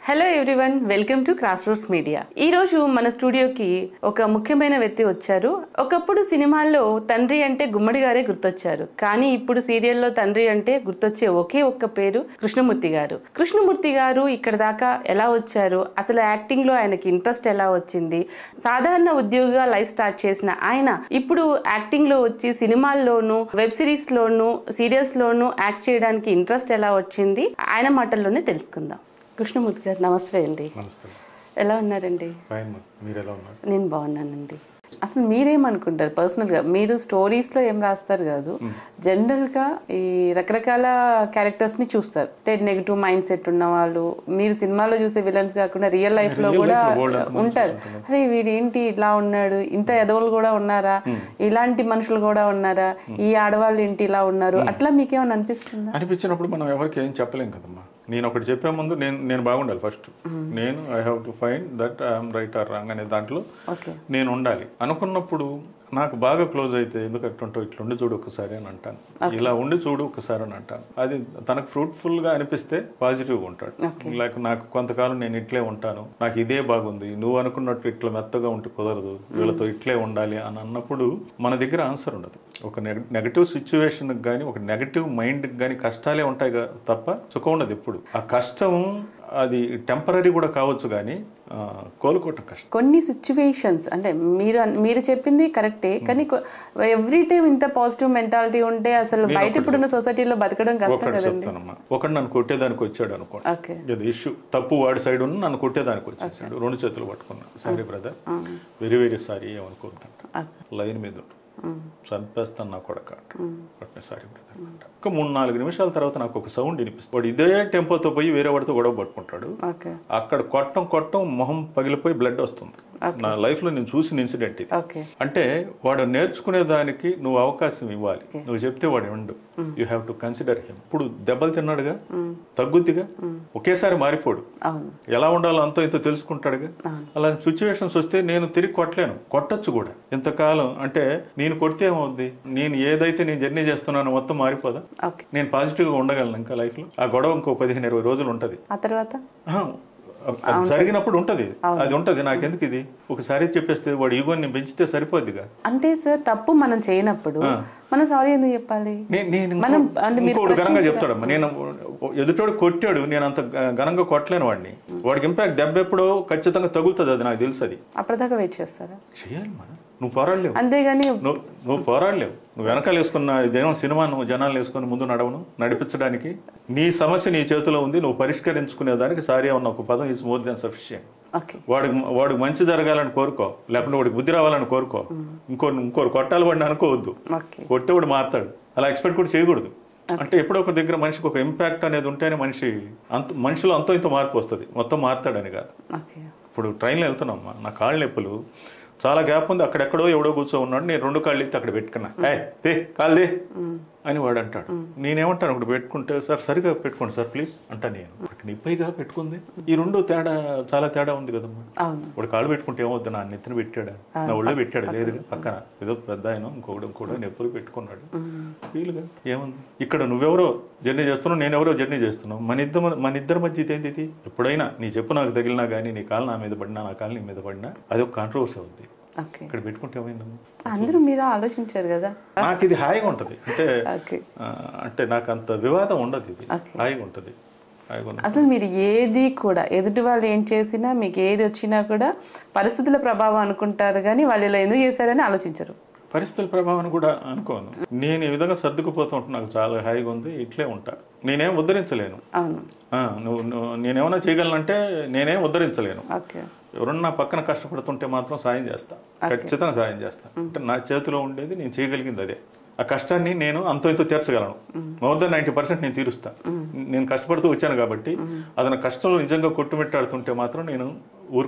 Hello everyone welcome to Cross Roads Media ఈ రోజు మన స్టూడియోకి ఒక ముఖ్యమైన వ్యక్తి వచ్చారు ఒకప్పుడు సినిమాల్లో తండ్రి అంటే గుమ్మడి గారే గుర్తొచ్చారు కానీ ఇప్పుడు సీరియల్లో తండ్రి అంటే గుర్తొచ్చే ఒకే ఒక్క పేరు కృష్ణమూర్తి గారు కృష్ణమూర్తి గారు ఇక్కడ దాకా ఎలా వచ్చారు అసలు యాక్టింగ్ లో ఆయనకి ఇంట్రెస్ట్ ఎలా వచ్చింది సాధారణ ఉద్యోగిగా లైఫ్ స్టార్ట్ చేసిన ఆయన ఇప్పుడు యాక్టింగ్ లో వచ్చి సినిమాల్లోనూ వెబ్ సిరీస్ లోను సీరియల్స్ లోను యాక్ట్ చేయడానికి ఇంట్రెస్ట్ ఎలా వచ్చింది ఆయన మాటల్లోనే తెలుసుకుందాం కృష్ణమూర్తి గారు నమస్తే అండి నమస్తే ఎలా ఉన్నారండి ఫైన్ మా మీరు ఎలా ఉన్నారు నేను బాగున్నానండి అసలు మీరేమనుకుంటారు పర్సనల్గా మీరు స్టోరీస్లో ఏం రాస్తారు కాదు జనరల్గా ఈ రకరకాల క్యారెక్టర్స్ని చూస్తారు అంటే నెగిటివ్ మైండ్ సెట్ ఉన్న వాళ్ళు మీరు సినిమాలో చూసే విలన్స్ కాకుండా రియల్ లైఫ్లో Real కూడా life లో bold అంతమంది ఉంటారు అరే వీడేంటి ఇలా ఉన్నాడు ఇంత ఎదవలు కూడా ఉన్నారా ఇలాంటి మనుషులు కూడా ఉన్నారా ఈ ఆడవాళ్ళు ఏంటి ఇలా ఉన్నారు అట్లా మీకేమైనా అనిపిస్తుందా అనిపించినప్పుడు మనం ఎవరికి ఏం చెప్పలేం కదమ్మా నేను ఒకటి చెప్పే ముందు నేను నేను బాగుండాలి ఫస్ట్ నేను I have to find that I'm right or wrong అనే దాంట్లో ఓకే నేను ఉండాలి అనుకున్నప్పుడు నాకు బాగా క్లోజ్ అయితే ఎందుకు అట్టుంటో ఇట్లుండి చూడు ఒకసారి అని అంటాను ఇలా ఉండి చూడు ఒకసారి అని అంటాను అది తనకు ఫ్రూట్ఫుల్ గా అనిపిస్తే పాజిటివ్గా ఉంటాడు లేక నాకు కొంతకాలం నేను ఇట్లే ఉంటాను నాకు ఇదే బాగుంది నువ్వు అనుకున్నట్టు ఇట్లా మెత్తగా ఉంటే కుదరదు వీళ్ళతో ఇట్లే ఉండాలి అని అన్నప్పుడు మన దగ్గర ఆన్సర్ ఉండదు ఒక నెగటివ్ సిచ్యువేషన్కి కానీ ఒక నెగటివ్ మైండ్కి కానీ కష్టాలే ఉంటాయి గా- తప్ప సుఖం ఉండదు ఎప్పుడు ఆ కష్టం అది టెంపరీ కూడా కావచ్చు కానీ ఆ, కోలుకోవటం కష్టం కొన్ని సిచ్యువేషన్స్ అంటే మీరు అన్- మీరు చెప్పింది కరెక్టే కానీ ఎవ్రీ టైం ఇంత పాజిటివ్ మెంటాలిటీ ఉంటే అసలు బయట ఇప్పుడున్న సొసైటీలో బతకడం కష్టం ఒకటి కదండి చెప్తానమ్మా ఒకటి నన్ను కొట్టేదానికి వచ్చాడు అనుకోండి ఓకే ఇది ఇష్యూ తప్పు వాడి సైడ్ ఉన్న నన్ను కొట్టేదానికి వచ్చేసాడు రెండు చేతులు పట్టుకున్నా sorry brother very very sorry ఏమనుకోవద్దంట లైన్ మీద ఉండు. చంపేస్తాను నా కొడక అంట సారీ బ్రదర్ అంట ఒక మూడు నాలుగు నిమిషాల తర్వాత నాకు ఒక సౌండ్ వినిపిస్తుంది వాడు ఇదే టెంపోతో పోయి వేరే వాడితో గొడవ పట్టుకుంటాడు ఓకే అక్కడ కొట్టం కొట్టం మొహం పగిలిపోయి బ్లడ్ వస్తుంది నా లైఫ్ లో నేను చూసిన ఇన్సిడెంట్ ఇది ఓకే అంటే వాడు నేర్చుకునే దానికి నువ్వు అవకాశం ఇవ్వాలి నువ్వు చెప్తే వాడు ఉండు you have to consider him ఇప్పుడు దెబ్బలు తిన్నాడుగా తగ్గుద్దిగా ఒకేసారి మారిపోడు అవును ఎలా ఉండాలో అంతో ఇంతో తెలుసుకుంటాడుగా అలాంటి సిచ్యువేషన్స్ వస్తే నేను తిరిగి కొట్టలేను కొట్టచ్చు కూడా ఇంతకాలం అంటే నేను కొడితే ఏమవుద్ది నేను ఏదైతే నేను జర్నీ చేస్తున్నానో మొత్తం మారిపోదా ఓకే నేను పాజిటివ్గా ఉండగలను ఇంకా లైఫ్లో ఆ గొడవ ఇంకో పదిహేను ఇరవై రోజులు ఉంటుంది ఆ తర్వాత ఆహా, అది జరిగినప్పుడు ఉంటది అది ఉంటది నాకెందుకు ఇది ఒకసారి చెప్పేస్తే వాడు ఈగోని పెంచితే సరిపోద్దిగా అంటే సార్ తప్పు మనం చేయనప్పుడు మనం సారీ ఎందుకు చెప్పాలి నే- నేను మనం అంటే మీరు ఇంకోటి ఘనంగా చెప్తాడమ్మా నేను ఎదుటోడు కొట్టాడు నేను అంత గ- ఘనంగా కొట్టలేను వాడిని వాడికి ఇంపాక్ట్ దెబ్బ ఎప్పుడో ఖచ్చితంగా తగులుతుంది అది నాకు తెలుసు అది అప్పటిదాకా వెయిట్ చేస్తారా చేయాలి మనం నువ్వు పోరాడలేవు అంతేగాని నువ్వు నువ్వు పోరాడలేవు నువ్వు వెనకాల వేసుకున్న ఇదేమో సినిమా నువ్వు జనాలు వేసుకుని ముందు నడవను నడిపించడానికి నీ సమస్య నీ చేతిలో ఉంది నువ్వు పరిష్కరించుకునే దానికి సారీ అన్న ఒక పదం is more than sufficient okay వాడికి వాడికి మంచి జరగాలని కోరుకో లేకుంటే వాడికి బుద్ధి రావాలని కోరుకో ఇంకో ఇంకోరు కొట్టాలి వాడిని అనుకోవద్దు ఓకే కొట్టే వాడు మారుతాడు అలా ఎక్స్పెక్ట్ కూడా చేయకూడదు అంటే ఎప్పుడో ఒక దగ్గర మనిషికి ఒక ఇంపాక్ట్ అనేది ఉంటేనే మనిషి అంత మనిషిలో అంతో ఇంత మార్పు వస్తుంది మొత్తం మారుతాడని కాదు ఓకే ఇప్పుడు ట్రైన్లో వెళ్తున్నామ్మా నా కాళ్ళ నొప్పులు చాలా గ్యాప్ ఉంది అక్కడెక్కడో ఎవడో కూర్చో ఉన్నాడు నేను రెండు కాళ్ళు ఎత్తి అక్కడ పెట్టుకున్నా ఏ తే కాళ్ళు దే అని వాడు అంటాడు నేనేమంటాను అక్కడ పెట్టుకుంటే సార్ సరిగా పెట్టుకోండి సార్ ప్లీజ్ అంటా నేను అక్కడ నిప్పైగా పెట్టుకుంది ఈ రెండు తేడా చాలా తేడా ఉంది కదమ్మా అవును వాడు కాళ్ళు పెట్టుకుంటే ఏమవుద్ది నా నెత్తిన పెట్టాడా నా ఒళ్ళో పెట్టాడు లేదు పక్కన ఏదో పెద్ద ఆయన ఇంకొకడు కూడా నెప్పులు పెట్టుకున్నాడు వీలుగా ఏముంది ఇక్కడ నువ్వెవరో జర్నీ చేస్తున్నావు నేను ఎవరో జర్నీ చేస్తున్నావు మన ఇద్దరు మన ఇద్దరి మధ్య ఇదేంటి ఇది ఎప్పుడైనా నీ చెప్పు నాకు తగిలినా కానీ నీ కాలు నా మీద పడినా నా కాలు నీ మీద పడినా అది ఒక కాంట్రవర్సీ అవుద్ది ఓకే ఇక్కడ పెట్టుకుంటే ఏమైందమ్మా అందరూ మీరు ఆలోచించారు కదా నాకు ఇది హాయిగా ఉంటుంది అంటే ఓకే ఆ, అంటే నాకు అంత వివాదం ఉండదు ఇది Okay. హాయిగా ఉంటుంది హాయిగా ఉన్నది. అసలు మీరు ఏది కూడా ఎదుటి వాళ్ళు ఏం చేసినా మీకు ఏది వచ్చినా కూడా పరిస్థితుల ప్రభావం అనుకుంటారు కానీ వాళ్ళు ఇలా ఎందుకు చేశారని ఆలోచించరు పరిస్థితుల ప్రభావం కూడా అనుకోను నేను ఈ విధంగా సర్దుకుపోతూ ఉంటే నాకు చాలా హాయిగా ఉంది ఇట్లే ఉంటా నేనేం ఉద్ధరించలేను అవును ఆ, నువ్వు నువ్వు నేనేమన్నా చేయగలనంటే నేనేం ఉద్ధరించలేను ఓకే ఎవరన్నా నా పక్కన కష్టపడుతుంటే మాత్రం సాయం చేస్తా ఖచ్చితంగా సాయం చేస్తా అంటే నా చేతిలో ఉండేది నేను చేయగలిగింది అదే ఆ కష్టాన్ని నేను అంతో ఇంతో తీర్చగలను మోర్ దెన్ నైంటీ పర్సెంట్ నేను తీరుస్తా నేను కష్టపడుతూ వచ్చాను కాబట్టి అది నా కష్టంలో నిజంగా కొట్టుమిట్టాడుతుంటే మాత్రం నేను ఊరుకోను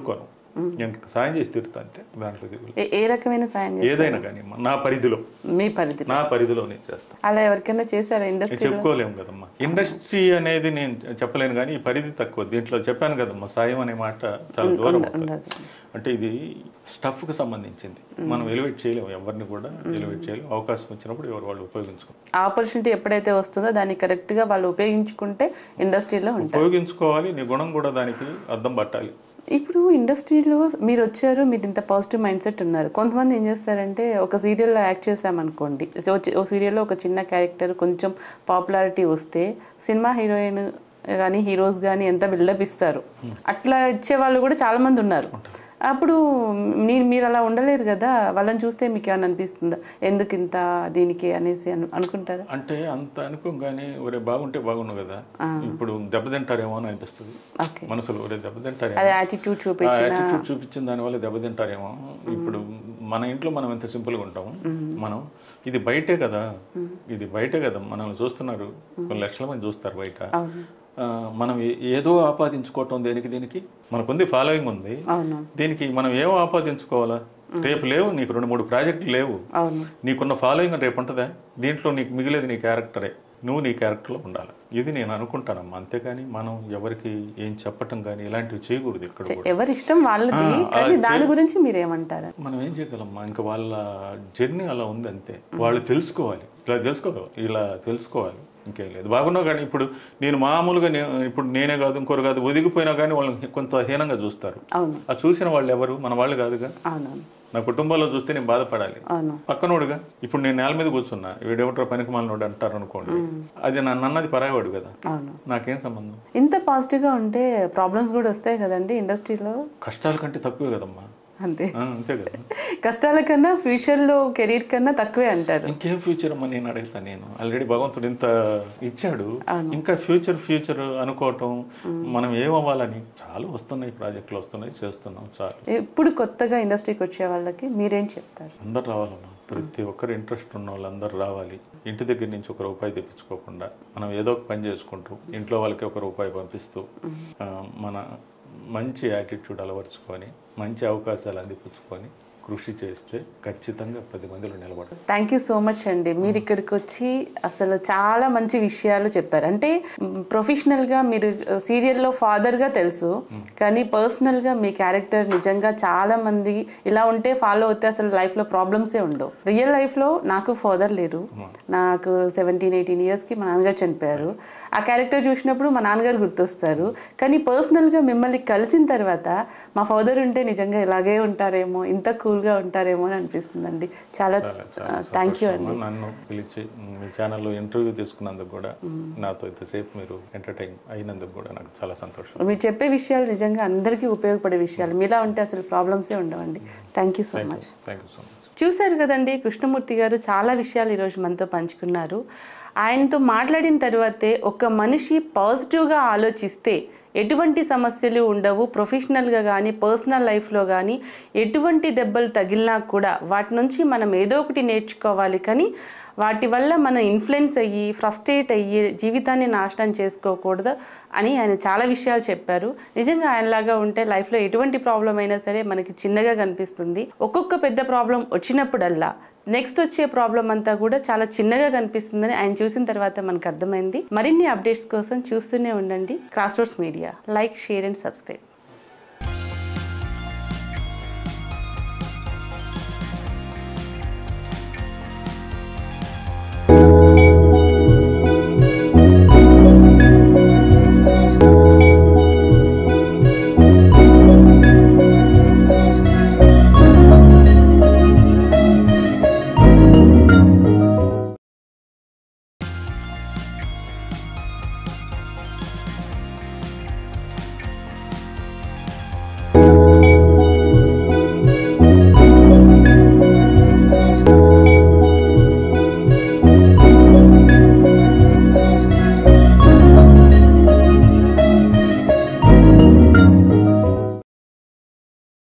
నేను సాయం చేసి తీరుతా అంతే దాంట్లో దిగులు ఏ- ఏ రకమైన సాయం చేస్తారు ఏదైనా కానీ నా పరిధిలో మీ పరిధి నా పరిధిలో నేను చేస్తాను అలా ఎవరికైనా చేశారా ఇండస్ట్రీ చెప్పుకోలేము కదమ్మా ఇండస్ట్రీ అనేది నేను చెప్పలేను కానీ ఈ పరిధి తక్కువ దీంట్లో చెప్పాను కదమ్మా సాయం అనే మాట చాలా దూరం అవుతుంది ఉండదు అంటే ఇది స్టఫ్కి సంబంధించింది మనం ఎలివేట్ చేయలేము ఎవరిని కూడా ఎలివేట్ చేయలేము అవకాశం వచ్చినప్పుడు ఎవరు వాళ్ళు ఉపయోగించుకో ఆపర్చునిటీ ఎప్పుడైతే వస్తుందో దాన్ని కరెక్ట్ గా వాళ్ళు ఉపయోగించుకుంటే ఇండస్ట్రీలో ఉంటారు ఉపయోగించుకోవాలి నీ గుణం కూడా దానికి అర్థం పట్టాలి ఇప్పుడు ఇండస్ట్రీలో మీరు వచ్చారు మీరు ఇంత పాజిటివ్ మైండ్ సెట్ ఉన్నారు కొంతమంది ఏం చేస్తారంటే ఒక సీరియల్లో యాక్ట్ చేసామనుకోండి సో చి- ఓ సీరియల్లో ఒక చిన్న క్యారెక్టర్ కొంచెం పాపులారిటీ వస్తే సినిమా హీరోయిన్ కానీ హీరోస్ కానీ ఎంత బిల్డప్ ఇస్తారు అట్లా ఇచ్చే వాళ్ళు కూడా చాలా మంది ఉన్నారు అప్పుడు మీరు మీరు అలా ఉండలేరు కదా వాళ్ళని చూస్తే మీకు ఏమైనా అనిపిస్తుందా ఎందుకు ఇంత దీనికి అనేసి అను- అనుకుంటారా అంటే అంత అనుకోగానే ఒరే బాగుంటే బాగుండు కదా ఇప్పుడు దెబ్బతింటారేమో అని అనిపిస్తుంది ఓకే మనసులో ఒరే దెబ్బతింటారేమో అది యాటిట్యూడ్ చూపించి యాటిట్యూడ్ చూపించిన దానివల్ల దెబ్బతింటారేమో ఇప్పుడు మన ఇంట్లో మనం ఎంత సింపుల్గా ఉంటాము మనం ఇది బయటే కదా ఇది బయటే కదా మనల్ని చూస్తున్నారు కొన్ని లక్షల మంది చూస్తారు బయట అవును ఆ, మనం ఏ- ఏదో ఆపాదించుకోవటం దేనికి దీనికి మనకుంది ఫాలోయింగ్ ఉంది అవును దీనికి మనం ఏం ఆపాదించుకోవాలా రేపు లేవు నీకు రెండు మూడు ప్రాజెక్టులు లేవు అవును నీకున్న ఫాలోయింగ్ రేపు ఉంటుందా దీంట్లో నీకు మిగిలేది నీ క్యారెక్టరే నువ్వు నీ క్యారెక్టర్లో ఉండాలి ఇది నేను అనుకుంటానమ్మా అంతేగాని మనం ఎవరికి ఏం చెప్పటం కానీ ఇలాంటివి చేయకూడదు ఇక్కడ కూడా ఎవరి ఇష్టం వాళ్ళది కానీ దాని గురించి మీరు ఏమంటారు మనం ఏం చేయగలమ్మా ఇంకా వాళ్ళ జర్నీ అలా ఉంది అంతే వాళ్ళు తెలుసుకోవాలి ఇలా తెలుసుకోవాలి ఇలా తెలుసుకోవాలి ఇంకేం లేదు బాగున్నావు కానీ ఇప్పుడు నేను మామూలుగా నే- ఇప్పుడు నేనే కాదు ఇంకోరు కాదు ఒదిగిపోయినా కానీ వాళ్ళని కొంత హీనంగా చూస్తారు అవును ఆ చూసిన వాళ్ళు ఎవరు మన వాళ్ళు కాదుగా అవునవును నా కుటుంబంలో చూస్తే నేను బాధపడాలి అవును పక్కనోడుగా ఇప్పుడు నేను నేల మీద కూర్చున్నా వీడేమిటో పనికి మాలినోడు అంటారు అనుకోండి అది నన్ను అన్నది పరాయవాడు కదా అవును నాకేం సంబంధం ఇంత పాజిటివ్గా ఉంటే ప్రాబ్లమ్స్ కూడా వస్తాయి కదండి ఇండస్ట్రీలో కష్టాల కంటే తక్కువే కదమ్మా అంతే ఆ, అంతే కదా కష్టాల కన్నా ఫ్యూచర్లో కెరీర్ కన్నా తక్కువే అంటారు ఇంకేం ఫ్యూచర్ అమ్మా నేను అడుగుతాను నేను ఆల్రెడీ భగవంతుడు ఇంత ఇచ్చాడు ఇంకా ఫ్యూచర్ ఫ్యూచర్ అనుకోవటం మనం ఏం అవ్వాలని చాలా వస్తున్నాయి ప్రాజెక్టులు వస్తున్నాయి చేస్తున్నాం చాలు ఇప్పుడు కొత్తగా ఇండస్ట్రీకి వచ్చే వాళ్ళకి మీరేం చెప్తారు అందరు రావాలమ్మా ప్రతి ఒక్కరు ఇంట్రెస్ట్ ఉన్న వాళ్ళు అందరు రావాలి ఇంటి దగ్గర నుంచి ఒక రూపాయి తెప్పించుకోకుండా మనం ఏదో ఒక పని చేసుకుంటూ ఇంట్లో వాళ్ళకి ఒక రూపాయి పంపిస్తూ ఆ, మన మంచి యాటిట్యూడ్ అలవర్చుకొని మంచి అవకాశాలు అందిపుచ్చుకొని కృషి చేస్తే ఖచ్చితంగా పది మందిలో నిలబడతాం థ్యాంక్ యూ సో మచ్ అండి మీరు ఇక్కడికి వచ్చి అసలు చాలా మంచి విషయాలు చెప్పారు అంటే ప్రొఫెషనల్గా మీరు సీరియల్లో ఫాదర్గా తెలుసు కానీ పర్సనల్గా మీ క్యారెక్టర్ నిజంగా చాలా మంది ఇలా ఉంటే ఫాలో అవుతే అసలు లైఫ్లో ప్రాబ్లమ్సే ఉండవు రియల్ లైఫ్లో నాకు ఫాదర్ లేరు నాకు సెవెంటీన్ ఎయిటీన్ ఇయర్స్కి మా నాన్నగారు చనిపోయారు ఆ క్యారెక్టర్ చూసినప్పుడు మా నాన్నగారు గుర్తొస్తారు కానీ పర్సనల్గా మిమ్మల్ని కలిసిన తర్వాత మా ఫాదర్ ఉంటే నిజంగా ఇలాగే ఉంటారేమో ఇంత కూల్గా ఉంటారేమో అని అనిపిస్తుందండి చాలా చాలా చాలా థ్యాంక్ యూ అండి సంతోషం. నన్ను పిలిచి మీ ఛానల్లో ఇంటర్వ్యూ తీసుకున్నందుకు కూడా నాతో ఇంతసేపు మీరు ఎంటర్టైన్ అయినందుకు కూడా నాకు చాలా సంతోషం మీరు చెప్పే విషయాలు నిజంగా అందరికీ ఉపయోగపడే విషయాలు మీలా ఉంటే అసలు ప్రాబ్లమ్సే ఉండవండి thank you so much thank you so much చూశారు కదండి కృష్ణమూర్తి గారు చాలా విషయాలు ఈరోజు మనతో పంచుకున్నారు ఆయనతో మాట్లాడిన తర్వాతే ఒక మనిషి పాజిటివ్గా ఆలోచిస్తే ఎటువంటి సమస్యలు ఉండవు ప్రొఫెషనల్గా కానీ పర్సనల్ లైఫ్లో కానీ ఎటువంటి దెబ్బలు తగిలినా కూడా వాటి నుంచి మనం ఏదో ఒకటి నేర్చుకోవాలి కానీ వాటి వల్ల మనం ఇన్ఫ్లుయెన్స్ అయ్యి ఫ్రస్ట్రేట్ అయ్యి జీవితాన్ని నాశనం చేసుకోకూడదు అని ఆయన చాలా విషయాలు చెప్పారు నిజంగా ఆయనలాగా ఉంటే లైఫ్లో ఎటువంటి ప్రాబ్లం అయినా సరే మనకి చిన్నగా కనిపిస్తుంది ఒక్కొక్క పెద్ద ప్రాబ్లం వచ్చినప్పుడల్లా నెక్స్ట్ వచ్చే ప్రాబ్లం అంతా కూడా చాలా చిన్నగా కనిపిస్తుందని ఆయన చూసిన తర్వాత మనకు అర్థమైంది మరిన్ని అప్డేట్స్ కోసం చూస్తూనే ఉండండి Cross Roads Media like share and subscribe